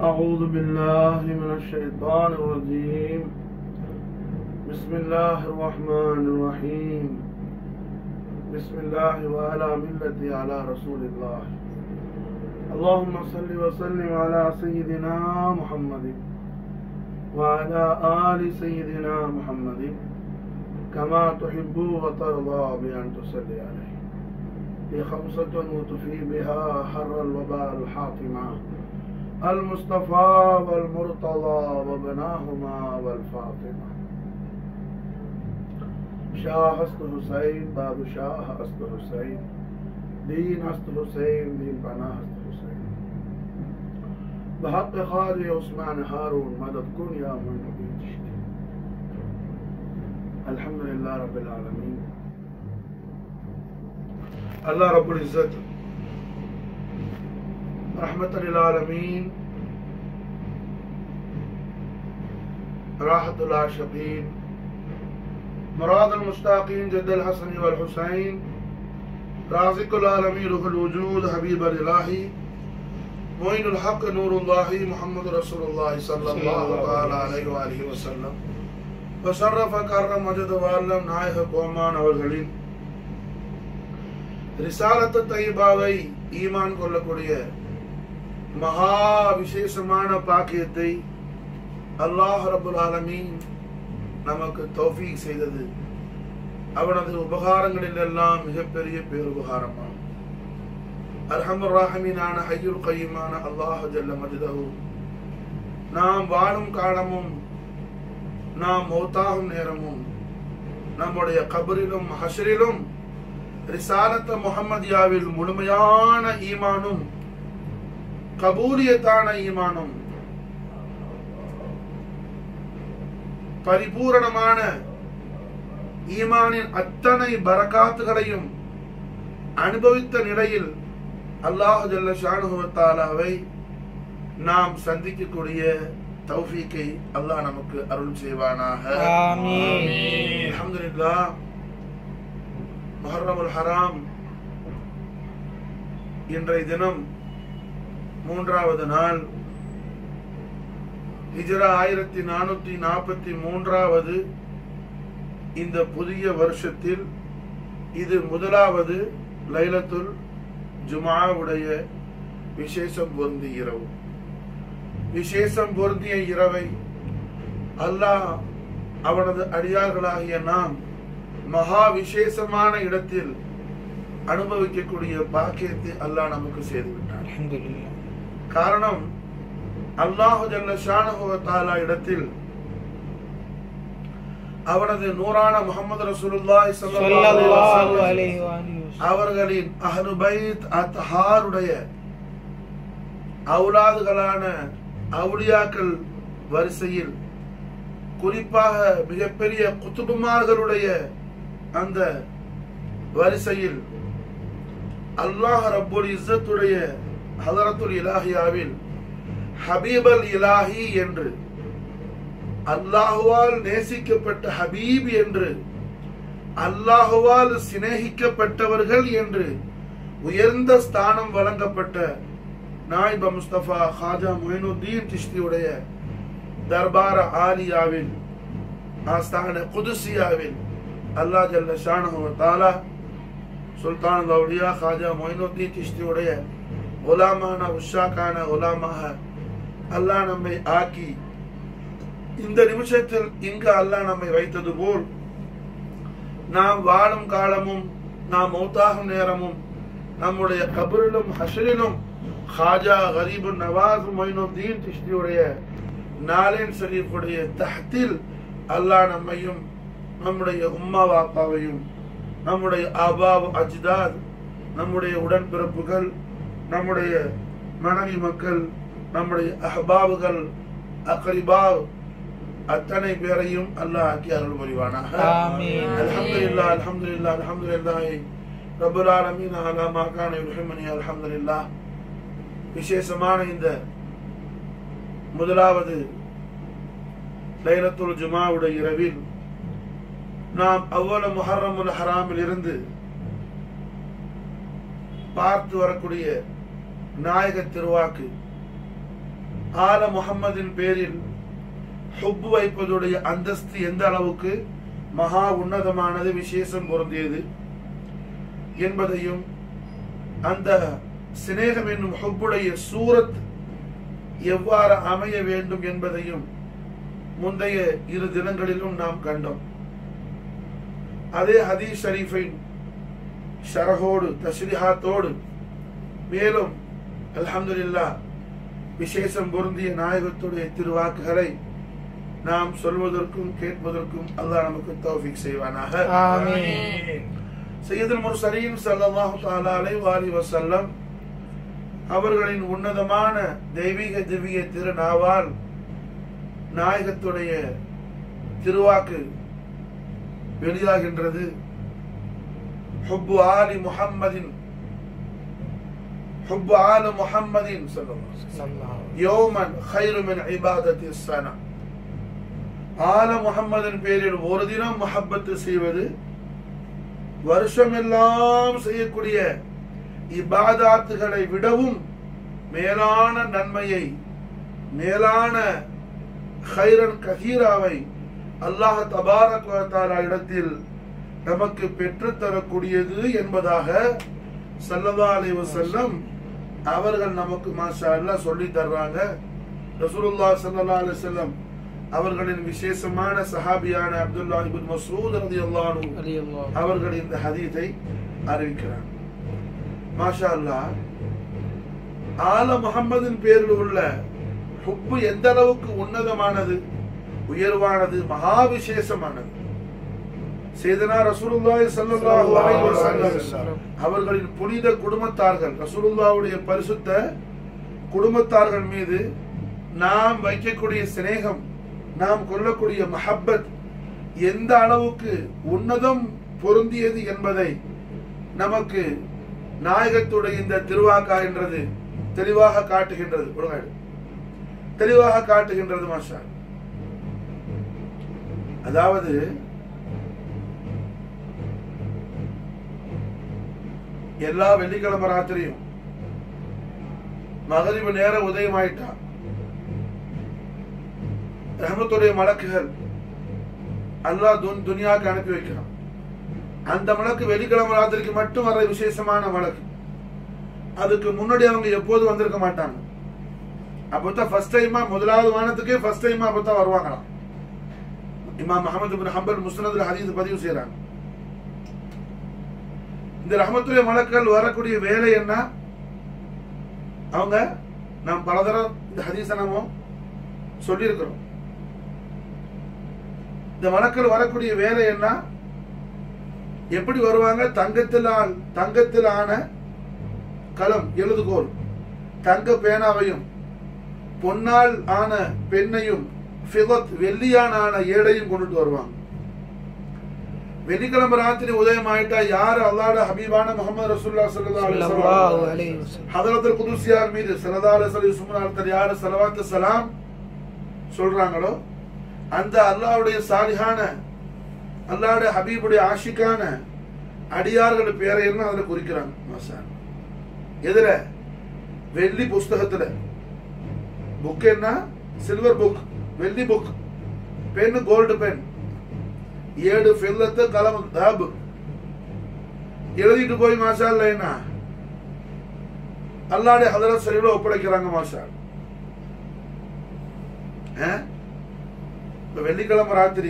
أعوذ بالله من الشيطان الرجيم بسم الله الرحمن الرحيم بسم الله وعلى ملة على رسول الله اللهم صل وسلم على سيدنا محمد وعلى آل سيدنا محمد كما تحب وترضى بأن تصلي عليه هي خمسة وتفي بها حر الوباء الحاطمة المصطفى والمرتضى وبناهما والفاطمة شاه است حسین بادشاہ است حسین دین است حسین دین پناہ است حسین بحق خاض عثمان هارون مدد کن یا من نبی چشتی الحمد لله رب العالمين الله رب العزت رحمة للعالمين راحة العاشقين مراد المشتاقين جد الحسن والحسين رازق العالمين روح الوجود حبيب الإلهي معين الحق نور الله محمد رسول الله صلى الله تعالى عليه وآله وسلم وشرف كرم مجد وعلم நாயக கோமான் அவர்களின் ரிசாலத்து தைபாவை ஈமான் கொள்ளக்கூடிய மகா விசேஷமான பாக்கியத்தை அல்லாஹ் ரபுல் ஆலமீன் நமக்கு தௌஃபீக் செய்தது அவனது உபகாரங்களில் எல்லாம் மிகப்பெரிய பேருபகாரமாகும் அர்ஹமர் ராஹமீனான ஹையுல் கையுமான அல்லாஹ் ஜல்ல மஜிதஹு நாம் வாழும் காலமும் நாம் மௌத்தாகும் நேரமும் நம்முடைய கபரிலும் ஹஷரிலும் ரிசாலத்த முகமதியாவில் முழுமையான ஈமானும் கபூலியத்தான ஈமானும் பரிபூரணமான ஈமானின் அத்தனை பரக்காத்துகளையும் அனுபவித்த நிலையில் அல்லாஹ் ஜல்ல ஷானுவத்தாலாவை நாம் சந்திக்கக்கூடிய தௌஃபீக்கை அல்லாஹ் நமக்கு அருள் செய்வானாக ஆமீன். அல்ஹம்துலில்லாஹ் முஹர்ரமுல் ஹராம் இன்றைய தினம் மூன்றாவது நாள் ஹிஜ்ரா ஆயிரத்தி நானூத்தி நாற்பத்தி மூன்றாவது இந்த புதிய வருஷத்தில் இது முதலாவது லைலத்துல் ஜுமாவுடைய விசேஷம் பொருந்திய இரவு விசேஷம் பொருந்திய இரவை அல்லாஹ் அவனது அடியார்களாகிய நாம் மகா விசேஷமான இடத்தில் அனுபவிக்கக்கூடிய பாக்கியத்தை அல்லாஹ் நமக்கு செய்து விட்டான் அல்ஹம்துலில்லாஹ். காரணம் அல்லாஹு ஜல்ல ஷானஹு வ தஆலா இடத்தில் அவனது நூறான முகமது ரசூலுல்லாஹி ஸல்லல்லாஹு அலைஹி ஸல்லல்லாஹு வஸல்லம் அலைஹி வஆலிஹி வஸல்லம். அவர்களின் அஹ்லு பைத் அத்ஹாருடைய அவுலாதுகளான அவுலியாக்கள் வரிசையில் குறிப்பாக மிகப்பெரிய குத்துபுமார்களுடைய அந்த வரிசையில் அல்லாஹ் ரப்புல் இஸ்ஸத்துடைய ஹதரத்துல் இலாஹியாவில் ஹபீபல் இலாஹி என்று அல்லாஹுவால் நேசிக்கப்பட்ட ஹபீப் என்று அல்லாஹுவால் சிநேகிக்கப்பட்டவர்கள் என்று உயர்ந்த ஸ்தானம் வழங்கப்பட்ட நாயிப முஸ்தபா ஹாஜா மொயினுத்தீன் சிஷ்தியுடைய தர்பார ஆலியாவில் ஆஸ்தான குதுசியாவில் அல்லாஹ் ஜல்ல ஷானஹு வ தஆலா சுல்தான் லௌலியா ஹாஜா மொயினுத்தீன் சிஷ்தியுடைய குலாமான உஷாக்கான குலாமாக அல்லாஹ் நம்மை ஆக்கி இந்த நிமிஷத்தில் இங்கு அல்லாஹ் நம்மை வைத்தது போல் நாம் வாழும் காலமும் நாம் மௌத்தாகும் நேரமும் நம்முடைய கபரிலும் ஹஷரிலும் ஹாஜா கரீபு நவாஸ் மொயினுத்தீன் சிஷ்டியுடைய நாளின் ஷரீஃபுடைய தஹத்தில் அல்லாஹ் நம்மையும் நம்முடைய உம்மா வாப்பாவையும் நம்முடைய ஆபாப் அஜ்தாத் நம்முடைய உடன்பிறப்புகள் நம்முடைய மனைவி மக்கள் நம்முடைய அஹ்பாபுகள் அக்ரிபாவ் அத்தனை பேரையும் அல்லாஹ் ஆக்கி அருள் புரிவானாக ஆமீன். அல்ஹம்துலில்லாஹ் அல்ஹம்துலில்லாஹ் அல்ஹம்துலில்லாஹ் ரப்பல் ஆலமீன் அலா மா கான யுஹிம்மனி அல்ஹம்துலில்லாஹ் விசேஷமான இந்த முதலாவது லைலத்துல் ஜுமாவுடைய இரவில் நாம் அவ்வளவு முஹர்ரமுல் ஹராமில் இருந்து பார்த்து வரக்கூடிய நாயக திருவாக்கு ஆல முஹம்மதின் பேரில் ஹுப் வைப்பதுடைய அந்தஸ்து எந்த அளவுக்கு மகா உன்னதமானது விசேஷம் பொருந்தியது என்பதையும் அந்த சிநேகம் என்னும் ஹுப்புடைய சூரத் எவ்வாறு அமைய வேண்டும் என்பதையும் முந்தைய இரு தினங்களிலும் நாம் கண்டோம் அதே ஹதீஸ் ஷரீஃபின் ஷரஹோடு தஸ்ரிஹாத்தோடு மேலும் அல்ஹம்துலில்லாஹ் விசேஷம் பொருந்திய நாயகத்துடைய திருவாக்குகளை நாம் சொல்வதற்கும் கேட்பதற்கும் அல்லாஹ் நமக்கு தௌஃபீக் செய்வானாக ஆமீன் சையதுல் முர்சலீன் ஸல்லல்லாஹு தஆலா அலைஹி வாலி வஸல்லம் அவர்களின் உன்னதமான தெய்வீக திவ்ய திருநாவால் நாயகத்துடைய திருவாக்கு வெளியாகின்றது ஹுப்பு ஆலி முஹம்மதின் ஹுப்பு ஆல முஹம்மதின் ஸல்லல்லாஹு யோமன் ஹைரு மின் இபாதத்தி ஸனா ஆல முஹம்மதின் பேரில் ஒரு தினம் முஹப்பத்து செய்வது வருஷமெல்லாம் செய்யக்கூடிய இபாதாத்துகளை விடவும் மேலான நன்மையை மேலான ஹைரன் கஹீராவை அல்லாஹ் தபாரக் வ தஆலா இடத்தில் நமக்கு பெற்றுத் தரக்கூடியது என்பதாக ஸல்லல்லாஹு அலைஹி வஸல்லம் அவர்கள் நமக்கு மாஷா அல்லாஹ் சொல்லி தர்றாங்க ரசூலுல்லாஹ் ஸல்லல்லாஹு அலைஹி வஸல்லம் அவர்களின் விசேஷமான சஹாபியான அப்துல்லா இப்னு மஸ்ஊத் ரலியல்லாஹு அன்ஹு அலியல்லாஹ் அவர்கள் இந்த ஹதீஸை அறிவிக்கிறார் மாஷா அல்லாஹ் ஆல முஹம்மதின் பேரில் உள்ள ஹுப்பு எந்த அளவுக்கு உன்னதமானது உயர்வானது மகா விசேஷமானது சேதனா ரசூலுல்லாஹி ஸல்லல்லாஹு அலைஹி வஸல்லம் அவர்களின் புனித குடும்பத்தார்கள் ரசூலுல்லாஹ்வுடைய பரிசுத்த குடும்பத்தார்கள் மீது நாம் வைக்கக்கூடிய சிநேகம் நாம் கொள்ளக்கூடிய மஹப்பத் எந்த அளவுக்கு உன்னதம் பொருந்தியது என்பதை நமக்கு நாயகத்துடைய இந்த திருவாக்கா என்றது தெளிவாக காட்டுகின்றது ஒழுங்கா எடு. தெளிவாக காட்டுகின்றது மாஷா அதாவது எல்லா வெள்ளிக்கிழமை ராத்திரியும் மகரிபு நேரம் உதயமாயிட்டா ரஹமத்துடைய மலக்குகள் அல்லாஹ் துன் துனியாவுக்கு அனுப்பி வைக்கிறான் அந்த மலக்கு வெள்ளிக்கிழமை ராத்திரிக்கு மட்டும் வர விசேஷமான மலக்கு அதுக்கு முன்னாடி அவங்க எப்போதும் வந்திருக்க மாட்டாங்க அப்பதான் ஃபர்ஸ்ட் டைமா முதலாவது வானத்துக்கே ஃபர்ஸ்ட் டைமா அப்பதான் வருவாங்களாம் இமாம் முஹம்மது பின் ஹம்பல் முஸ்னதுல ஹதீஸ் பதிவு செய்றாங்க இந்த ரஹமத்துடைய மலக்கள் வரக்கூடிய வேலை என்ன அவங்க நாம் பலதரம் இந்த ஹதீஸை நாம சொல்லியிருக்கிறோம் இந்த மலக்கள் வரக்கூடிய வேலை என்ன எப்படி வருவாங்க தங்கத்தில் ஆன- தங்கத்தில் ஆன களம் எழுதுகோல் தங்க பேனாவையும் பொன்னால் ஆன பெண்ணையும் ஃபிதத் வெள்ளியான ஆன ஏடையும் கொண்டுட்டு வருவாங்க வெள்ளிக்கிழமை ராத்திரி உதயம் ஆயிட்டா யார் அல்லாட ஹபீபான முகமது ரசூல்லா ஸல்லல்லாஹு அலைஹி ஸல்லல்லாஹு வஸல்லம் அலைஹி வஸல்லம் ஹதரத்துல் குதுசியார் மீது ஸல்லல்லாஹு அலைஹி வஸல்லம் சுப்ஹானஹு யார் ஸலவாத்து ஸலாம் சொல்றாங்களோ அந்த அல்லாஹ்வுடைய சாலிஹான அல்லாஹ்வுடைய ஹபீபுடைய ஆஷிக்கான அடியார்கள் பேரை என்ன அதுல குறிக்கிறாங்க மாஷா அல்லாஹ். எதுல வெள்ளி புஸ்தகத்துல புக் என்ன சில்வர் புக் வெள்ளி புக் பென் கோல்டு பென் ஏழு ஃபில்லத்து கலம் தாபு எழுதிட்டு போய் மாஷா அல்லாஹ் என்ன அல்லாடைய ஹதரத் சரிவில் ஒப்படைக்கிறாங்க மாஷா ஆ? இப்ப வெள்ளிக்கிழமை ராத்திரி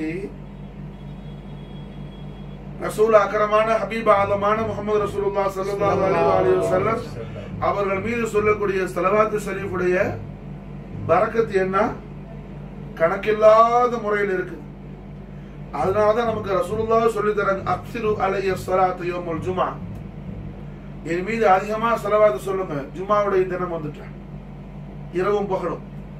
ரசூல் அக்கரமான ஹபீப் ஆதமான முகமது ரசூலுல்லா ஸல்லல்லாஹு அலைஹி வஸல்லம் வஸல்லம் அவர்கள் மீது சொல்லக்கூடிய ஸலவாத்து ஷரீஃபுடைய பரக்கத்து என்ன கணக்கில்லாத முறையில் இருக்கு அதனால தான் நமக்கு ரசூலுல்லாஹ் சொல்லி தராங்க அக்ஸிரு அலைய ஸலாத்து யௌமுல் ஜும்ஆ என் மீது அதிகமா செலவாத்து சொல்லுங்க ஜும்மாவுடைய தினம் வந்துட்டேன் இரவும் பகலும்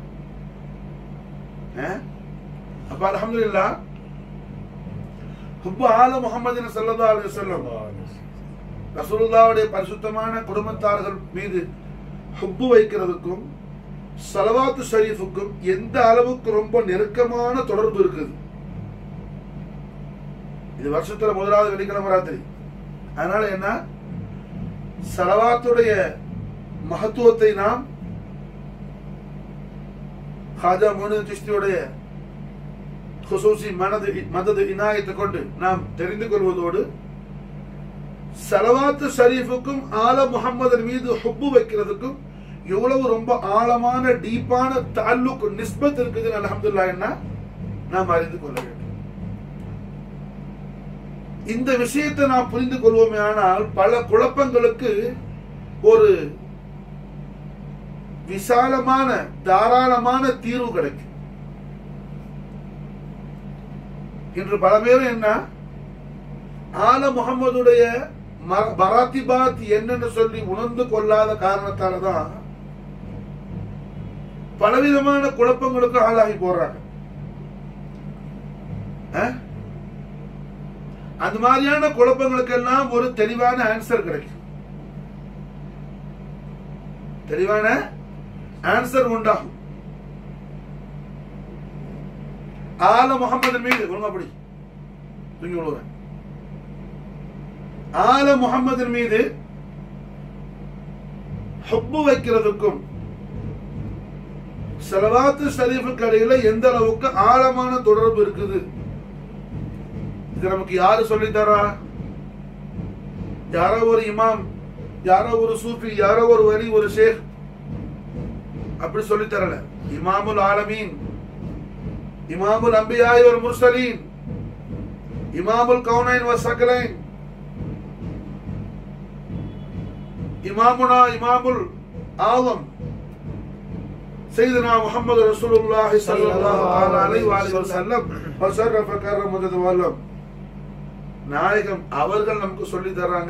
ஆ? அப்ப அல்ஹம்துலில்லாஹ் ஹுப்பு ஆல முஹம்மதின் ஸல்லல்லாஹு அலைஹி வஸல்லம் ரசூலுல்லாஹ்வுடைய பரிசுத்தமான குடும்பத்தார்கள் மீது ஹுப்பு வைக்கிறதுக்கும் ஸலவாத்து ஷரீஃபுக்கும் எந்த அளவுக்கு ரொம்ப நெருக்கமான தொடர்பு இருக்குது இது வருஷத்துல முதலாவது வெள்ளிக்கிழமை ராத்திரி அதனால என்ன சலவாத்துடைய மகத்துவத்தை நாம் ஹாஜா மோனு சிஸ்தியுடைய ஹுசூசி மனது மதது இனாயத்தை கொண்டு நாம் தெரிந்து கொள்வதோடு சலவாத்து ஷரீஃபுக்கும் ஆல முகம்மது மீது ஹுப்பு வைக்கிறதுக்கும் எவ்வளவு ரொம்ப ஆழமான டீப்பான தாலுக் நிஸ்பத் இருக்குதுன்னு அல்ஹம்துலில்லாஹ் என்ன நாம் அறிந்து கொள்ள வேண்டும் இந்த விஷயத்தை நாம் புரிந்து கொள்வோமே ஆனால் பல குழப்பங்களுக்கு ஒரு விசாலமான தாராளமான தீர்வு கிடைக்கும் இன்று பல பேரும் என்ன ஆல முகமதுடைய பராத்திபாத் என்னன்னு சொல்லி உணர்ந்து கொள்ளாத காரணத்தால தான் பலவிதமான குழப்பங்களுக்கு ஆளாகி போறாங்க அஹ்? அந்த மாதிரியான குழப்பங்களுக்கெல்லாம் ஒரு தெளிவான ஆன்சர் கிடைக்கும் தெளிவான ஆன்சர் உண்டாகும் ஆல முகமது மீது ஒழுங்கா அப்படி தூங்கி விடுவேன் ஆல முகமது மீது ஹப்பு வைக்கிறதுக்கும் செலவாத்து ஷரீஃபுக்கு இடையில எந்த அளவுக்கு ஆழமான தொடர்பு இருக்குது இது நமக்கு யாரு சொல்லி தரா யாரோ ஒரு இமாம் யாரோ ஒரு சூஃபி யாரோ ஒரு வரி ஒரு ஷேக் அப்படி சொல்லி தரல இமாமுல் ஆலமீன் இமாமுல் அம்பியாய் ஒரு முர்சலீன் இமாமுல் கவுனைன் வ சகலைன் இமாமுனா இமாமுல் ஆலம் سيدنا محمد رسول الله صلى الله تعالى عليه وآله وسلم وشرف كرم وتولم நாயகம் அவர்கள் நமக்கு சொல்லி தர்றாங்க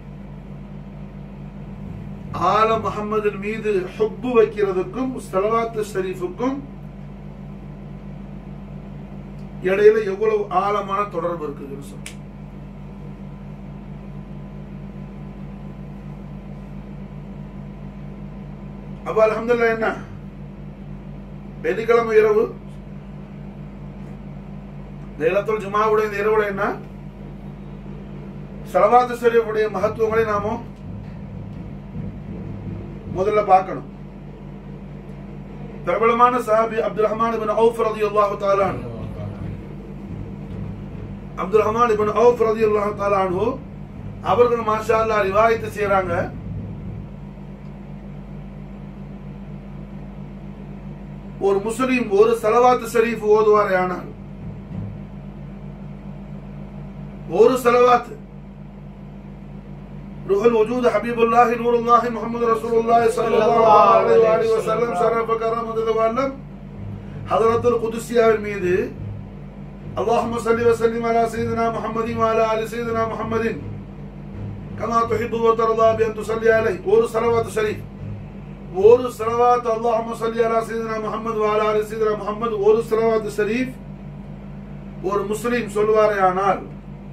ஆல முகம்மதின் மீது ஹுப்பு வைக்கிறதுக்கும் சலவாத்து ஷரீஃபுக்கும் இடையில எவ்வளவு ஆழமான தொடர்பு இருக்குதுன்னு சொல்ல அப்ப அல்ஹம்துலில்லாஹ் என்ன வெள்ளிக்கிழமை இரவு லைலத்துல் ஜுமாவுடைய இந்த இரவுல என்ன சலவாத்து ஷரீஃபுடைய மகத்துவங்களை நாம முதல்ல பார்க்கணும் பிரபலமான சஹாபி அப்துல் ரஹ்மான் இப்னு அவுஃப் ரலியல்லாஹு தஆலா அன்ஹு அப்துல் ரஹ்மான் இப்னு அவுஃப் ரலியல்லாஹு தஆலா அன்ஹு அவர்கள் மாஷா அல்லாஹ் ரிவாயத்து செய்றாங்க ஒரு முஸ்லிம் ஒரு சலவாத்து ஷரீஃப் ஓதுவாரே ஆனால் ஒரு சலவாத்து روح الوجود حبيب الله نور الله محمد رسول الله صلى الله عليه وآله وسلم شرف كرم وتتولم حضرة القدسية மீது اللهم صل وسلم على سيدنا محمد وعلى آل سيدنا محمد كما تحب وترضى بأن تصلي عليه ஒரு صلوات شريف ஒரு صلوات اللهم صل على سيدنا محمد وعلى آل سيدنا محمد ஒரு صلوات ஷரீஃப் ஒரு முஸ்லிம் சொல்வாரே ஆனால்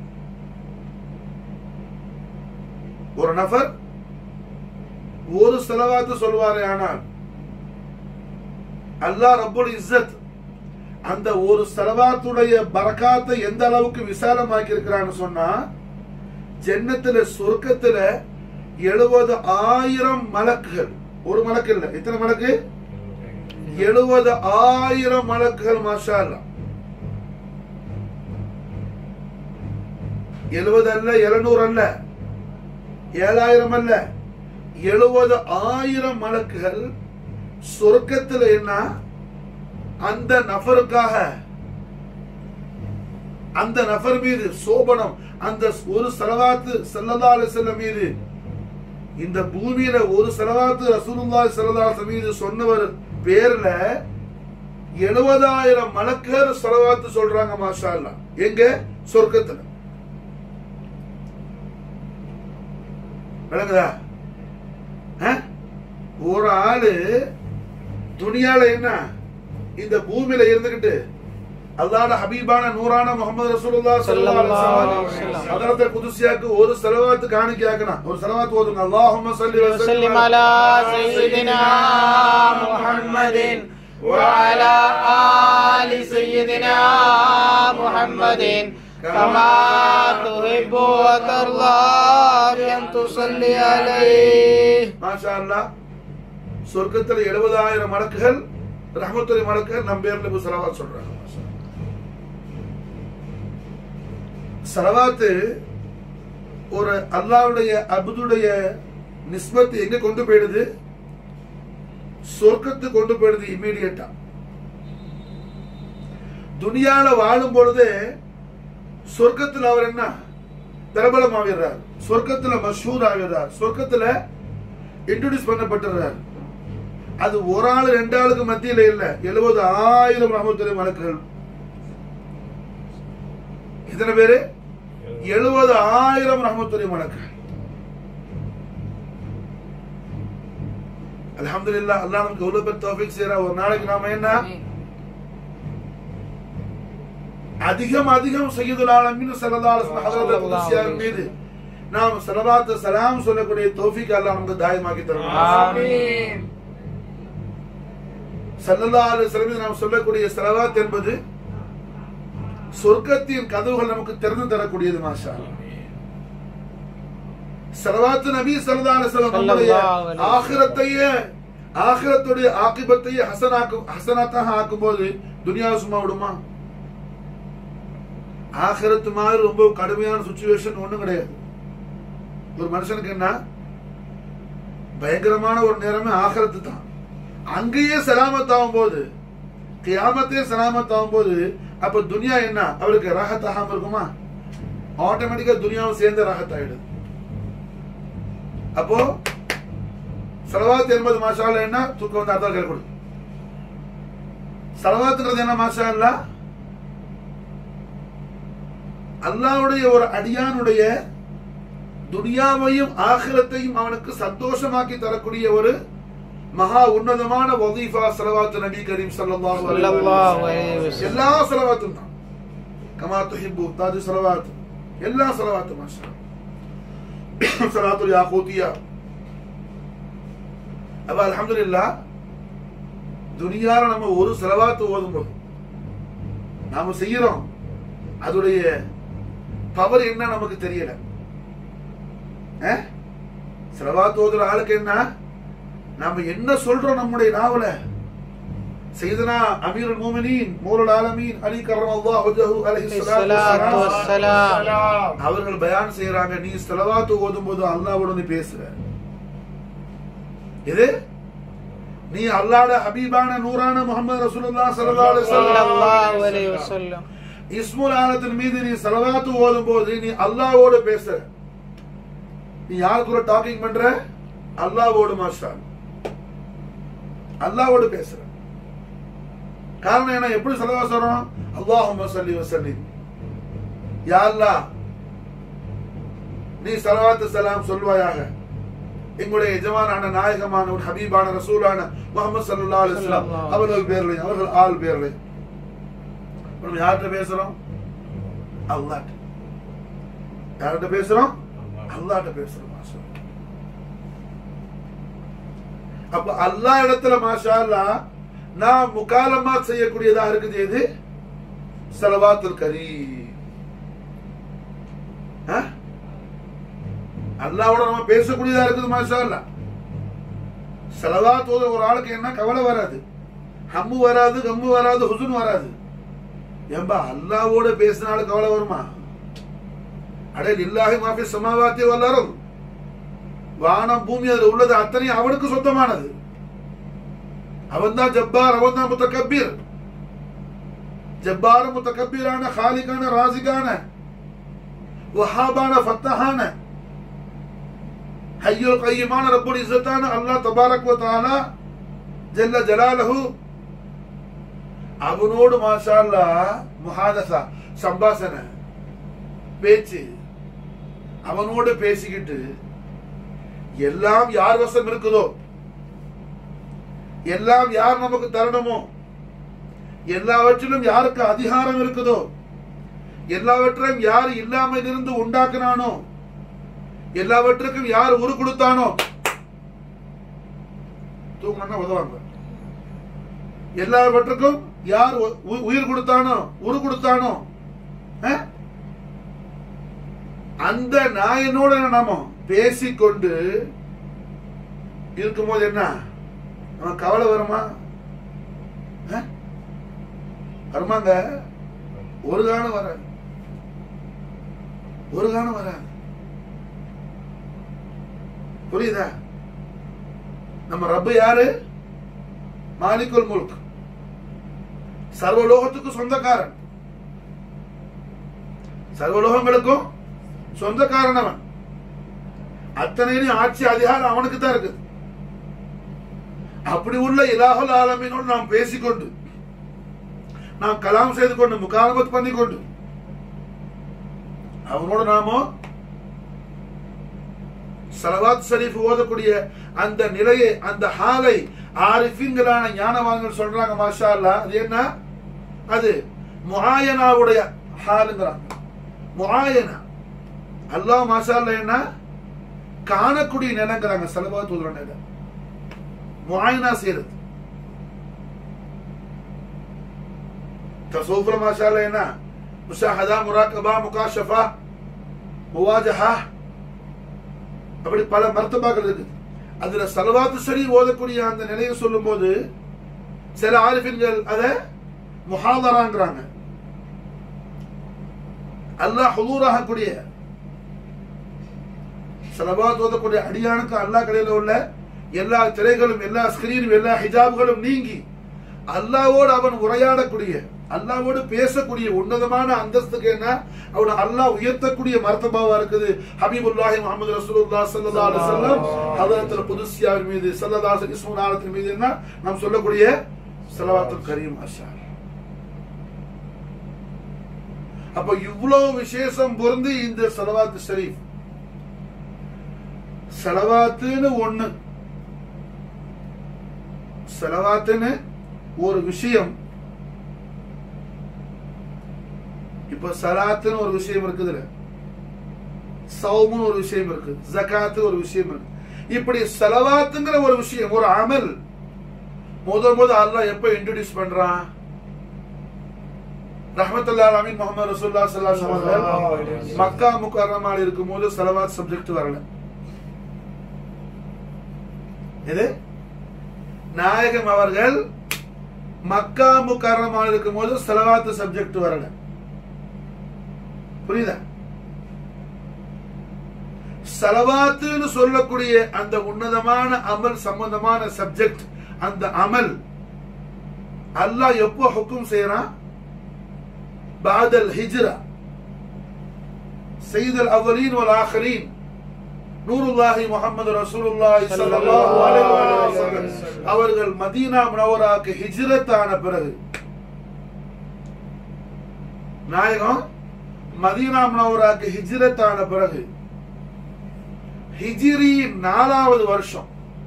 ஒரு நபர் ஒரு செலவாத்து சொல்வாரே ஆனால் அல்லாஹ் ரப்புல் இஸ்ஸத் அந்த ஒரு செலவாத்துடைய பரக்காத்தை எந்த அளவுக்கு விசாலமாக்கி இருக்கிறான்னு சொன்னா ஜன்னத்துல சொர்க்கத்துல எழுபது ஆயிரம் மலக்குகள் ஒரு மலக்கு இல்ல எத்தனை மலக்கு எழுபது ஆயிரம் மலக்குகள் மாஷா அல்லாஹ் எழுபது அல்ல எழுநூறு அல்ல ஏழாயிரம் அல்ல எழுபது ஆயிரம் மலக்குகள் சொர்க்கத்தில் என்ன அந்த நபருக்காக அந்த நபர் மீது சோபனம் அந்த ஒரு செலவாத்து செல்லல்லா செல்ல மீது இந்த பூமியில ஒரு செலவாத்து ரசூலுல்லா செல்லல்லா மீது சொன்னவர் பேர்ல எழுபதாயிரம் மலக்கர் செலவாத்து சொல்றாங்க மாஷா அல்லாஹ். எங்க சொர்க்கத்துல விளங்குதா அஹ்? ஒரு ஆளு துனியால என்ன இந்த பூமியில இருந்துகிட்டு அல்லாஹ்ட ஹபீபான நூறான முகமது ரசூலுல்லாஹ் ஸல்லல்லாஹு அலைஹி ஸல்லல்லாஹு வஸல்லம் அலைஹி ஹதரத் குதுசியாக்கு ஒரு ஸலவாத் காணிக்கை ஆக்கணும் ஒரு ஸலவாத் ஓதுங்க அல்லாஹும்ம ஸல்லி வ وسلم على سيدنا محمد وعلى آل سيدنا محمد كما تحب وترضى بأن تصلي عليه மாஷா அல்லாஹ் சொர்க்கத்தில் எழுபதாயிரம் மடக்குகள் ரஹமத்துரை மலக்க நம்ம பேர்ல போய் செலவாத் சொல்றாங்க செலவாத்து ஒரு அல்லாவுடைய அபுதுடைய நிஸ்பத் எங்க கொண்டு போயிடுது சொர்க்கத்துக்கு கொண்டு போயிடுது இமீடியட்டா துனியால வாழும் பொழுது சொர்க்கத்துல அவர் என்ன பிரபலம் ஆகிறார் சொர்க்கத்துல மஷூர் ஆகிறார் சொர்க்கத்துல இன்ட்ரோடியூஸ் பண்ணப்பட்டுறார் அது ஒரு ஆள் ரெண்டு ஆளுக்கு மத்தியில இல்ல எழுபது ஆயிரம் ரஹமத்துரை மலக்குகள் எத்தனை பேரு எழுபது ஆயிரம் ரஹமத்துரை மலக்குகள் அல்ஹம்துலில்லாஹ் அல்லாஹ் நமக்கு எவ்வளவு பேர் தௌஃபீக் செய்யறா ஒரு நாளைக்கு நாம என்ன அதிகம் அதிகம் சையதுல் ஆலமீன் ஸல்லல்லாஹு அலைஹி வஸல்லம் ஹஜ்ரத் குத்ஸியார் மீது நாம் ஸலவாத் சலாம் சொல்லக்கூடிய தௌஃபீக் அல்லாஹ் நமக்கு தாயமாக்கி தரணும் ஆமீன் ஸல்லல்லாஹு அலைஹி வஸல்லம் மீது நாம் சொல்லக்கூடிய ஸலவாத் என்பது சொர்க்கத்தின் கதவுகள் நமக்கு திறந்து தரக்கூடியது மாஷா அல்லாஹ். ஸலவாத்து நபி ஸல்லல்லாஹு அலைஹி வஸல்லம் நம்முடைய ஸல்லல்லாஹு அலைஹி வஸல்லம். ஆகிரத்தையே ஆகிரத்துடைய ஆக்கிபத்தையே ஹசனாக்கு ஹசனாத்தாக ஆக்கும்போது துனியா சும்மா விடுமா ஆகிரத்து மாதிரி ரொம்ப கடுமையான சுச்சுவேஷன் ஒண்ணும் கிடையாது ஒரு மனுஷனுக்கு என்ன பயங்கரமான ஒரு நேரமே ஆகிரத்து தான் அங்கேயே சலாமத் ஆகும் போது கியாமத்தே சலாமத் ஆகும் போது அப்ப துனியா என்ன அவருக்கு ராகத் ஆகாம இருக்குமா ஆட்டோமேட்டிக்கா துனியாவும் சேர்ந்து ராகத் ஆயிடுது அப்போ சலவாத் என்பது மாஷா அல்லாஹ் என்ன தூக்கம் வந்து அதான் கேட்கக்கூடாது சலவாத்துங்கிறது என்ன மாஷா அல்லா அல்லாவுடைய ஒரு அடியானுடைய துனியாவையும் ஆகிரத்தையும் அவனுக்கு சந்தோஷமாக்கி தரக்கூடிய ஒரு மகா உன்னதமான வதீஃபா சலவாத்து நபி கரீம் ஸல்லல்லாஹு அலைஹி ஸல்லல்லாஹு வஸல்லம். அலைஹி வஸல்லம். எல்லா சலவாத்தும் தான் கமா துஹிப்பு தாஜு சலவாத் எல்லா சலவாத்தும் மாஷா அல்லாஹ். சலாத்துல் யாகூத்தியா அப்ப அல்ஹம்துலில்லாஹ் துனியால நம்ம ஒரு செலவாத்து ஓதும்போது நாம செய்யறோம் அதோடைய பவர் என்ன நமக்கு தெரியல அஹ்? செலவாத்து ஓதுற ஆளுக்கு என்ன நாம என்ன சொல்றோம் நம்முடைய நாவல செய்தனா அமீருல் மூமினீன் மூருல் ஆலமீன் அலி கர்ரமல்லாஹு வஜஹு அலைஹி ஸலாத்து ஸலாத்து வஸ்ஸலாம். வஸ்ஸலாம். அவர்கள் பயான் செய்யறாங்க நீ செலவாத்து ஓதும் போது அல்லாவோட நீ பேசுற இது நீ அல்லாட ஹபீபான நூறான முகமது ரசூலுல்லாஹ் ஸல்லல்லாஹு அலைஹி ஸல்லல்லாஹு வஸல்லம் அலைஹி வஸல்லம். இஸ்முல் ஆலத்தின் மீது நீ செலவாத்து ஓதும் போது நீ அல்லாவோட பேசுற நீ யாரு கூட டாக்கிங் பண்ற அல்லாவோடு மாஸ்டர் அல்லாவோடு பேசுற காரணம் என்ன எப்படி செலவா சொல்றோம் அல்லாஹும்ம ஸல்லி வஸல்லிம் யா அல்லாஹ் நீ ஸலவாத்து ஸலாம் சொல்வாயாக எங்களுடைய எஜமானான நாயகமான ஒரு ஹபீபான ரசூலான முகமது ஸல்லல்லாஹு அலைஹி வஸல்லம் ஸல்லல்லாஹு அவர்கள் பேர்ல அவர்கள் ஆள் பேர்ல நம்ம யார்கிட்ட பேசுறோம் அல்லாஹ் யார்கிட்ட பேசுறோம் அல்லாஹ்ட்ட பேசுறோம் மாஷா அல்லாஹ். அப்ப அல்லாஹ் இடத்துல மாஷா அல்லாஹ் நான் முகாலமாத் செய்யக்கூடியதா இருக்குது எது சலவாத்துல் கரீம் ஆ? அல்லாவோட நம்ம பேசக்கூடியதா இருக்குது மாஷா அல்லாஹ் செலவாத் ஓத ஒரு ஆளுக்கு என்ன கவலை வராது ஹம்மு வராது கம்மு வராது ஹுசுன் வராது ஏம்பா அல்லாவோட பேசினாலும் கவலை வருமா அடே இல்லாஹி மாஃபி சமாவாத்தி வல்லாரும் வானம் பூமி அதுல உள்ளது அத்தனையும் அவனுக்கு சொந்தமானது அவன் தான் ஜப்பார் அவன் தான் முத்தகப்பீர் ஜப்பார முத்தகப்பீரான ஹாலிகான ராசிகான வஹாபான ஃபத்தஹான ஹய்யுல் கையுமான ரப்புல் இஸ்ஸத்தான அல்லாஹ் தபாரக் வ தஆலா ஜல்ல ஜலாலஹு அவனோடு மாஷா அல்லாஹ் முஹாதசா சம்பாசனை பேச்சு அவனோடு பேசிக்கிட்டு எல்லாம் யார் வசம் இருக்குதோ எல்லாம் யார் நமக்கு தரணுமோ எல்லாவற்றிலும் யாருக்கு அதிகாரம் இருக்குதோ எல்லாவற்றையும் யார் இல்லாமல் இருந்து உண்டாக்குனானோ எல்லாவற்றுக்கும் யார் உரு கொடுத்தானோ தூங்கணும்னா உதவாங்க எல்லாவற்றுக்கும் யார் உ- உ- உயிர் கொடுத்தானோ உரு கொடுத்தானோ அஹ்? அந்த நாயனோட நாம பேசிக்கொண்டு இருக்கும்போது என்ன நமக்கு கவலை வருமா வருமாங்க ஒரு காலம் வராது ஒரு காலம் வராது புரியுதா நம்ம ரப்பு யாரு மாலிகுல் முல்க் சர்வலோகத்துக்கு சொந்தக்காரன் சர்வலோகங்களுக்கும் சொந்தக்காரன் அவன் அத்தனையும் ஆட்சி அதிகாரம் அவனுக்கு தான் இருக்குது அப்படி உள்ள இலாஹுல் ஆலமீனோடு நாம் பேசிக்கொண்டு நாம் கலாம் செய்து கொண்டு முகாலமத் பண்ணிக்கொண்டு அவனோடு நாமோ சலவாத் ஷரீஃப் ஓதக்கூடிய அந்த நிலையை அந்த ஹாலை ஆரிஃபின்களான ஞானவான்கள் சொல்றாங்க மாஷா அல்லாஹ் அது என்ன அது முஆயனாவுடைய ஹாலுங்கிறாங்க முஆயனா அல்லாஹ் மாஷா அல்லாஹ் என்ன காணக்கூடிய நிலங்கிறாங்க சலவாத் ஓதுற நிலம் முஆயனா செய்யறது தசோஃபுல மாஷா அல்லாஹ் என்ன முஷாஹதா முராக்கபா முகாஷஃபா முவாஜஹா அப்படி பல மர்த்தபாக்கள் இருக்குது அதுல சலவாத்து சரி ஓதக்கூடிய அந்த நிலையை சொல்லும்போது சில ஆரிஃபின்கள் அத முஹாதராங்கிறாங்க அல்லாஹ் ஹுதூராகக்கூடிய சலவாத் ஓதக்கூடிய அடியானுக்கு அல்லாஹ் கடையில் உள்ள எல்லா திரைகளும் எல்லா ஸ்கிரீனும் எல்லா ஹிஜாப்களும் நீங்கி அல்லாவோடு அவன் உரையாடக்கூடிய அல்லாவோடு பேசக்கூடிய உன்னதமான அந்தஸ்துக்கு என்ன அவன அல்லாஹ் உயர்த்தக்கூடிய மர்த்தபாவா இருக்குது ஹபீபுல்லாஹி முஹம்மது ரசூலுல்லாஹ் ஸல்லல்லாஹு அலைஹி வஸல்லம் ஹதரத்துல் குதுஸ்யாவின் மீது ஸல்லல்லாஹு அலைஹி வஸல்லம் மீது என்ன நாம் சொல்லக்கூடிய ஸலவாத்துல் கரீம் மாஷா அப்ப இவ்வளவு விசேஷம் பொருந்தி இந்த ஸலவாத்து ஷரீஃப் ஸலவாத்துன்னு ஒண்ணு ஸலவாத்துன்னு ஒரு விஷயம் இப்ப சலாத்துன்னு ஒரு விஷயம் இருக்குதுல சௌமுன்னு ஒரு விஷயம் இருக்கு ஜகாத்து ஒரு விஷயம் இருக்கு இப்படி சலவாத்துங்கிற ஒரு விஷயம் ஒரு அமல் முத முத அல்லாஹ் எப்ப இன்ட்ரோடியூஸ் பண்றான் ரஹமத்துல்லாஹ் அமீன் முகமது ரசூல்லா ஸல்லல்லாஹு அலைஹி வஸல்லம் மக்கா முக்கர்ரமால இருக்கும்போது சலவாத் சப்ஜெக்ட் வரல இது நாயகம் அவர்கள் மக்கா முக்கர்ரமால இருக்கும்போது சலவாத்து சப்ஜெக்ட் வரல புரியுதா சலவாத்துன்னு சொல்லக்கூடிய அந்த உன்னதமான அமல் சம்பந்தமான சப்ஜெக்ட் அந்த அமல் அல்லாஹ் எப்போ ஹுக்கும் செய்யறான் பாதல் ஹிஜ்ரா சையீதுல் அவ்வலீன் வல் ஆഖിരീன் நூருல்லாஹி முஹம்மது ரசூலுல்லாஹி ஸல்லல்லாஹு அலைஹி வஸல்லம் அவர்கள் மதீனா முனவராக்கு ஹிஜ்ரத் ஆன பிறகு நாயகம் மதீனா முனவராக்கு ஹிஜ்ரத் ஆன பிறகு ஹிஜ்ரி நாலாவது வருஷம்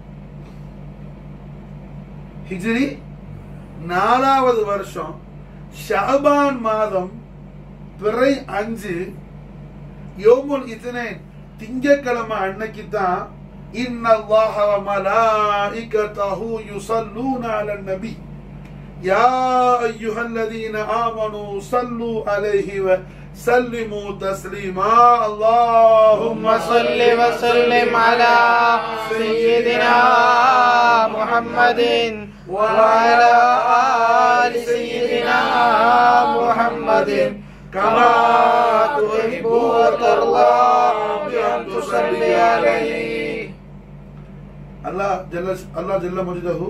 ஹிஜ்ரி நாலாவது வருஷம் ஷாபான் மாதம் பிறை அஞ்சு யோமுல் இத்தனேன் திங்கக்கிழமை அன்னைக்கு தான் இன்னல்லாஹ வ மலாயிகத்தஹு யுஸல்லூன அலன் நபி யா அய்யுஹல்லதீன ஆமனூ ஸல்லு அலைஹி வ سلموا تسليما اللهم اللهم صل وسلم على سيدنا محمد وعلى آل سيدنا محمد كما تحب وترضى بأن تصلي عليه அல்லாஹ் ஜல்ல அல்லாஹ் ஜல்ல மஜிதஹு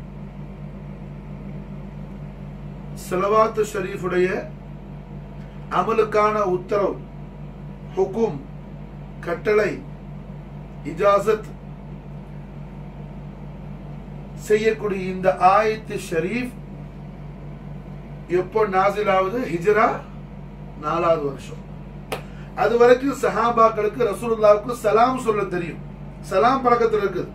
செலவாத்து ஷரீஃபுடைய அமலுக்கான உத்தரவு ஹுக்கும் கட்டளை இஜாசத் செய்யக்கூடிய இந்த ஆயத்து ஷரீஃப் எப்போ நாசில் ஆகுது ஹிஜ்ரா நாலாவது வருஷம் அது வரைக்கும் சஹாபாக்களுக்கு ரசூலுல்லாவுக்கு சலாம் சொல்ல தெரியும் சலாம் பழக்கத்தில் இருக்குது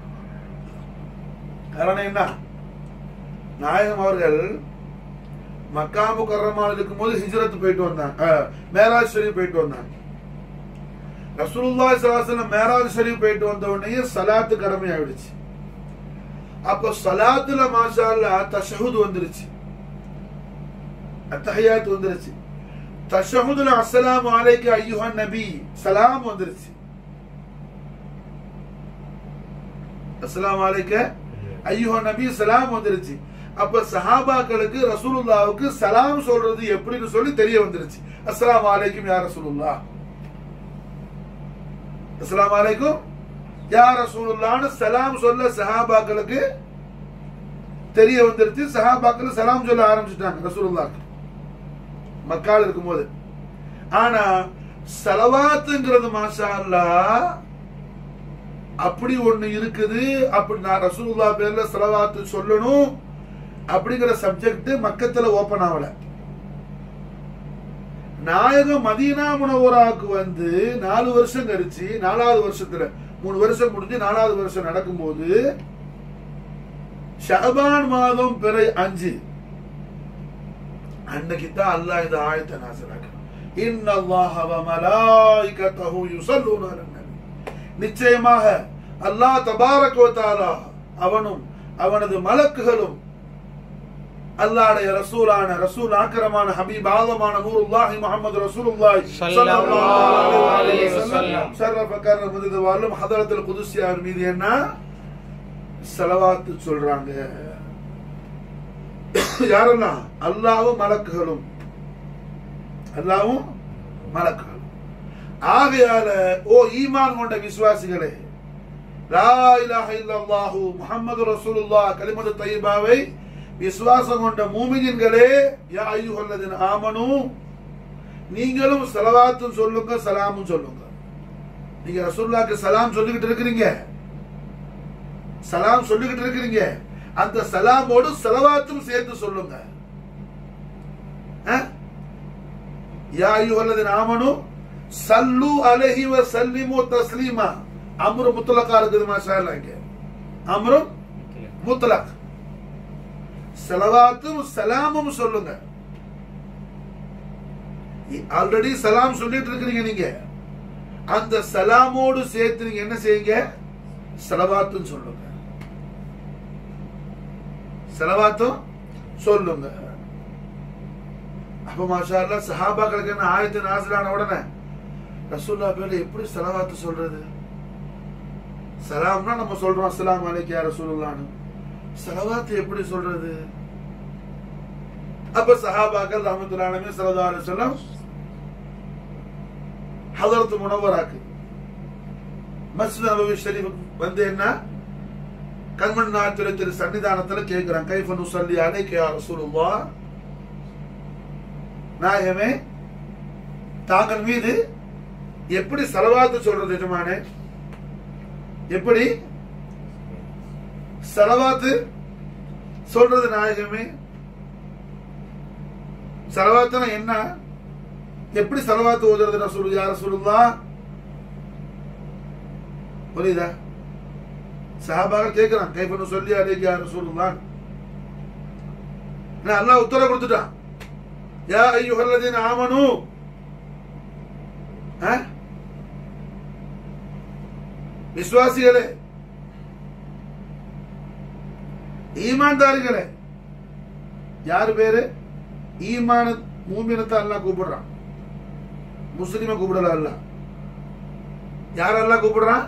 காரணம் என்ன நாயகம் அவர்கள் மக்கா முக்கரமால் இருக்கும்போது ஹிஜ்ரத் போயிட்டு வந்தாங்க அஹ், மேராஜ் ஷரீஃப் போயிட்டு வந்தாங்க ரசூலுல்லாஹி ஸல்லல்லாஹு அலைஹி வஸல்லம் மேராஜ் ஷரீஃப் போயிட்டு வந்த உடனே சலாத்து கடமை ஆயிடுச்சு அப்போ சலாத்துல மாஷா அல்லாஹ் தஷஹுத் வந்துருச்சு அத்தஹியாத் வந்துருச்சு தஷஹுதுல அஸ்ஸலாமு அலைக்க ஐயுஹன் நபி சலாம் வந்துருச்சு அஸ்ஸலாமு அலைக்க ஐயுஹன் நபி சலாம் வந்துருச்சு அப்ப சஹாபாக்களுக்கு ரசூலுல்லாவுக்கு சலாம் சொல்றது எப்படின்னு சொல்லி தெரிய வந்துருச்சு அஸ்ஸலாமு அலைக்கும் யா ரசூலுல்லா அஸ்ஸலாமு அலைக்கும் யா ரசூலுல்லான்னு சலாம் சொல்ல சஹாபாக்களுக்கு தெரிய வந்துருச்சு சஹாபாக்கள் சலாம் சொல்ல ஆரம்பிச்சுட்டாங்க ரசூலுல்லாக்கு மக்கால் இருக்கும்போது ஆனா சலவாத்துங்கிறது மாஷா அல்லாஹ் அப்படி ஒண்ணு இருக்குது அப்படி நான் ரசூலுல்லா பேர்ல சலவாத்து சொல்லணும் அப்படிங்கிற சப்ஜெக்ட் மக்கத்துல ஓபன் ஆகல நாயகம் மதீனா முனவராக்கு வந்து நாலு வருஷம் கழிச்சு நாலாவது வருஷத்துல மூணு வருஷம் முடிஞ்சு நாலாவது வருஷம் நடக்கும்போது ஷஅபான் மாதம் பிறை அஞ்சு அன்னைக்கு தான் அல்லாஹ் இந்த ஆயத்தை நாசராக்க இன்னல்லாஹ வ மலாயிகத்தஹு யுஸல்லூன அலன் நபி நிச்சயமாக அல்லாஹ் தபாரக் வ தஆலா அவனும் அவனது மலக்குகளும் அல்லாஹ்வுடைய ரசூலான ரசூல் ஆக்கிரமான ஹபீப் ஆதமான நூருல்லாஹி முஹம்மது ரசூலுல்லாஹி ஸல்லல்லாஹு அலைஹி வஸல்லம். ஷரஃப கர்ர முதிது வாழும் ஹதரத்துல் குதுஸ்யார் மீது என்ன செலவாத்து சொல்றாங்க யாரெல்லாம் அல்லாவும் மலக்குகளும் அல்லாவும் மலக்குகளும் ஆகையால ஓ ஈமான் கொண்ட விசுவாசிகளே லா இலாஹ இல்லல்லாஹு முஹம்மது ரசூலுல்லாஹ் கலிமத்து தய்யிபாவை விசுவாசம் கொண்ட மூமின்களே யா அய்யுஹல்லதீன ஆமனு நீங்களும் ஸலவாத்தும் சொல்லுங்க சலாமும் சொல்லுங்க நீங்க ரசூலுல்லாஹ்க்கு சலாம் சொல்லிக்கிட்டு இருக்கிறீங்க சலாம் சொல்லிக்கிட்டு இருக்கிறீங்க அந்த சலாமோடு சலவாத்தும் சேர்த்து சொல்லுங்க அஹ்? யா அய்யுஹல்லதீன ஆமனு சல்லு அலைஹி வ சல்லிமு தஸ்லீமா அம்ரு முத்லகா இருக்குது மாஷா அல்லாஹ் இங்க அம்ரு முத்லக் சலவாத்தும் சலாமும் சொல்லுங்க ஆல்ரெடி சலாம் சொல்லிட்டு இருக்கிறீங்க நீங்க அந்த சலாமோடு சேர்த்து நீங்க என்ன செய்யுங்க சலவாத்தும் சொல்லுங்க செலவாத்தும் சொல்லுங்க அப்ப மாஷா அல்லாஹ் சஹாபாக்களுக்கு என்ன ஆயத்து நாசிலான உடனே ரசூல்லா பேர்ல எப்படி செலவாத்து சொல்றது சலாம்னா நம்ம சொல்றோம் அஸ்ஸலாமு அலைக்கும் யா ரசூலுல்லாஹ்னு செலவாத்து எப்படி சொல்றது அப்ப சஹாபாக்கள் ரஹமத்துல்லாஹி அலைஹி ஸல்லல்லாஹு அலைஹி வஸல்லம் ஹதரத் முனவராக்கு மஸ்ஜித் நபவி ஷரீஃப் வந்து என்ன கண்மண் நாயத்துல திரு சன்னிதானத்துல கேட்கிறான் கைஃப நுசல்லி அலைக்க யா ரசூலுல்லாஹ் நாயகமே தாங்கள் மீது எப்படி செலவாத்து சொல்றது எஜமானே எப்படி செலவாத்து சொல்றது நாயகமே செலவாத்துனா என்ன எப்படி செலவாத்து ஓதுறது ரசூல் யார சொல்லுதா புரியுதா சஹாபாக கேட்கிறான் கைப்பனு சொல்லி அலைக்கு யார சொல்லுதான் அல்லாஹ் உத்தரவு கொடுத்துட்டான் யா ஐயுஹல்லதீன ஆமனு ஆ? விசுவாசிகளே ஈமான்தாரிகளே யாரு பேரு ஈமான மூமினத்தை அல்லாஹ் கூப்பிடுறான் முஸ்லிம கூப்பிடல அல்லாஹ் யார் அல்லாஹ் கூப்பிடுறான்